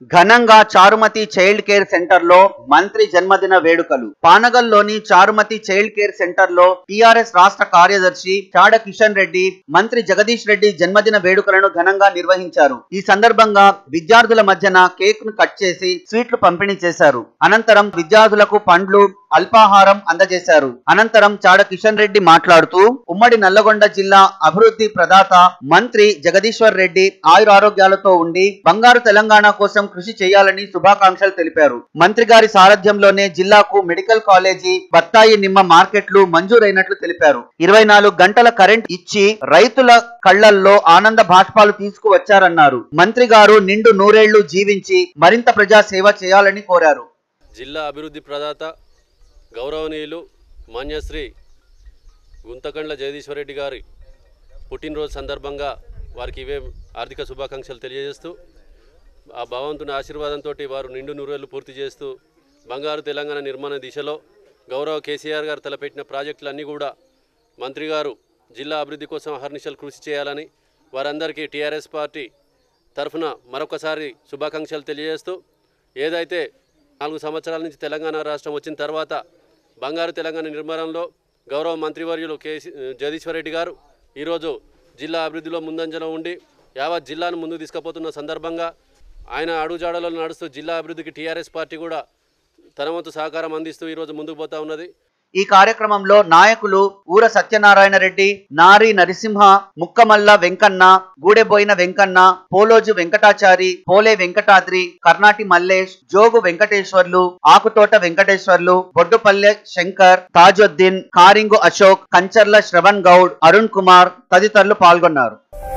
ఘనంగా Charumathi child care centre లో మంత్రి జన్మదిన వేడుకలు పానగల్లోని చారుమతి చైల్డ్ కేర్ సెంటర్ లో టిఆర్ఎస్ రాష్ట్ర కార్యదర్శి చాడ కిషన్ రెడ్డి మంత్రి జగదీష్ రెడ్డి జన్మదిన వేడుకలను ఘనంగా నిర్వహించారు ఈ సందర్భంగా విద్యార్థుల మధ్యన కేక్ ను కట్ చేసి స్వీట్లు పంపిణీ చేశారు అనంతరం విద్యార్థులకు పండ్లు అల్పాహారం అందజేశారు అనంతరం చాడ కిషన్ రెడ్డి మాట్లాడుతూ ఉమ్మడి నల్లగొండ జిల్లా అభివృద్ధి ప్రదాత మంత్రి జగదీశ్వర్ రెడ్డి ఆయురారోగ్యాలతో ఉండి బంగారు తెలంగాణ కోసం కృషి చేయాలని శుభాకాంక్షలు తెలిపారు మంత్రి గారి సారథ్యంలోనే జిల్లాకు మెడికల్ కాలేజీ బత్తాయి నిమ్మ మార్కెట్లు మంజూరైనట్లు తెలిపారు ఇరవై నాలుగు గంటల కరెంట్ ఇచ్చి రైతుల కళ్లల్లో ఆనంద భాష్పాలు తీసుకువచ్చారన్నారు మంత్రి గారు నిండు నూరేళ్లు జీవించి మరింత ప్రజా సేవ చేయాలని కోరారు జిల్లా అభివృద్ధి ప్రదాత గౌరవనీయులు మాన్యశ్రీ గుంతకండ్ల జగదీశ్వరరెడ్డి గారి పుట్టినరోజు సందర్భంగా వారికి ఇవే ఆర్థిక శుభాకాంక్షలు తెలియజేస్తూ ఆ భగవంతుని ఆశీర్వాదంతో వారు నిండు నూరేళ్లు పూర్తి చేస్తూ బంగారు తెలంగాణ నిర్మాణ దిశలో గౌరవ కేసీఆర్ గారు తలపెట్టిన ప్రాజెక్టులన్నీ కూడా మంత్రి గారు జిల్లా అభివృద్ధి కోసం అహర్నిశలు కృషి చేయాలని వారందరికీ టీఆర్ఎస్ పార్టీ తరఫున మరొకసారి శుభాకాంక్షలు తెలియజేస్తూ ఏదైతే నాలుగు సంవత్సరాల నుంచి తెలంగాణ రాష్ట్రం వచ్చిన తర్వాత బంగారు తెలంగాణ నిర్మాణంలో గౌరవ మంత్రివర్యులు కేసీ జగదీశ్వర్ రెడ్డి గారు ఈరోజు జిల్లా అభివృద్ధిలో ముందంజలో ఉండి యావత్ జిల్లాను ముందుకు తీసుకుపోతున్న సందర్భంగా ఆయన అడుగుజాడలో నడుస్తూ జిల్లా అభివృద్ధికి టీఆర్ఎస్ పార్టీ కూడా తన వంతు సహకారం అందిస్తూ ఈరోజు ముందుకు పోతా ఉన్నది ఈ కార్యక్రమంలో నాయకులు ఊర సత్యనారాయణ రెడ్డి నారి నరసింహ ముక్కమల్ల వెంకన్న గూడెబోయిన వెంకన్న పోలోజు వెంకటాచారి పోలే వెంకటాద్రి కర్ణాటి మల్లేష్ జోగు వెంకటేశ్వర్లు ఆకుతోట వెంకటేశ్వర్లు బొడ్డుపల్లె శంకర్ తాజుద్దీన్ కారింగు అశోక్ కంచర్ల శ్రవణ్ గౌడ్ అరుణ్ కుమార్ తదితరులు పాల్గొన్నారు